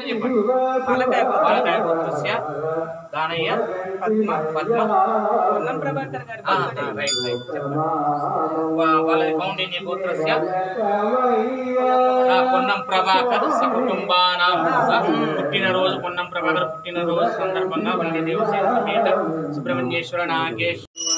గోత్రం చెప్పండి బాలకాయ గోత్రస్య దానయ్య పద్మ పద్మ పొన్నం ప్రభాకర్ గారి ఆ, birthday. ఆ, రైట్ రైట్ చెప్పండి వా- వాళ్ళది కౌండిన్య గోత్రస్య ఆ, పొన్నం ప్రభాకర్ సకుటుంబానాం ఆ, పుట్టినరోజు పొన్నం ప్రభాకర్ పుట్టినరోజు సందర్భంగా వల్లి దేవసేన సమేత సుబ్రహ్మణ్యేశ్వర నాగేశ్వర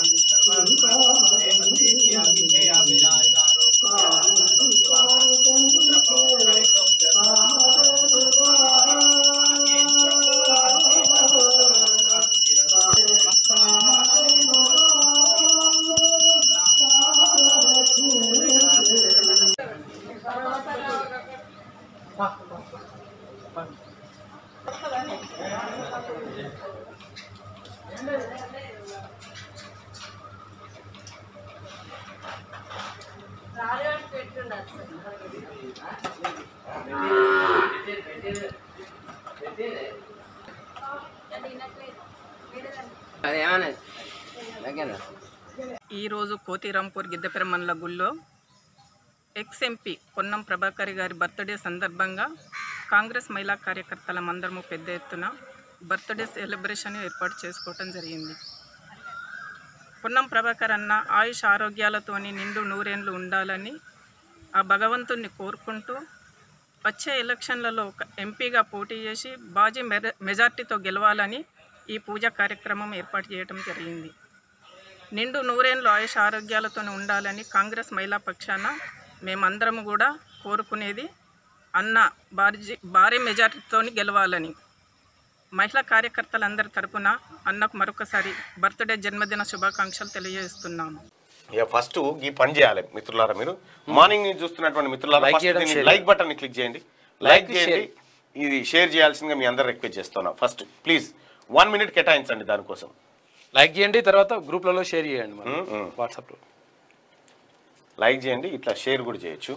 ఈరోజు కోతిరాంపూర్ గిద్దెపెర మండల గుళ్ళో ఎక్స్ ఎంపీ పొన్నం ప్రభాకర్ గారి బర్త్డే సందర్భంగా కాంగ్రెస్ మహిళా కార్యకర్తల మందరము పెద్ద ఎత్తున బర్త్డే సెలబ్రేషన్ ఏర్పాటు చేసుకోవటం జరిగింది పొన్నం ప్రభాకర్ అన్న ఆయుష్ ఆరోగ్యాలతోని నిండు నూరేండ్లు ఉండాలని ఆ భగవంతుణ్ణి కోరుకుంటూ వచ్చే ఎలక్షన్లలో ఒక ఎంపీగా పోటీ చేసి బాజీ మెర మెజార్టీతో గెలవాలని ఈ పూజ కార్యక్రమం ఏర్పాటు చేయడం జరిగింది నిండు నూరేళ్ళు ఆయుష ఆరోగ్యాలతో ఉండాలని కాంగ్రెస్ మహిళా పక్షాన మేమందరం కూడా కోరుకునేది అన్న భారీ భారీ మెజారిటీతో గెలవాలని మహిళా కార్యకర్తలందరి తరపున అన్నకు మరొకసారి బర్త్డే జన్మదిన శుభాకాంక్షలు తెలియజేస్తున్నాము ఇక ఫస్ట్ ఈ పని చేయాలి మిత్రులారా మీరు మార్నింగ్ నుంచి చూస్తున్నటువంటి మిత్రులారా Like first చేయడం, దీన్ని share లైక్ బటన్ ని క్లిక్ చేయండి లైక్ Like, చేయండి ఇది షేర్ చేయాల్సిందిగా మీ అందరు రిక్వెస్ట్ చేస్తున్నా ఫస్ట్ ప్లీజ్ వన్ మినిట్ కేటాయించండి దానికోసం లైక్ చేయండి తర్వాత గ్రూప్లలో షేర్ చేయండి మనం మ్మ్, మ్మ్. వాట్సాప్లో లైక్ చేయండి ఇట్లా షేర్ కూడా చేయొచ్చు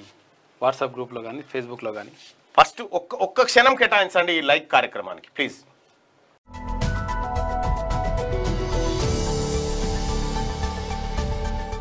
వాట్సాప్ గ్రూప్లో కానీ ఫేస్బుక్లో కానీ ఫస్ట్ ఒక్క ఒక్క క్షణం కేటాయించండి ఈ లైక్ కార్యక్రమానికి ప్లీజ్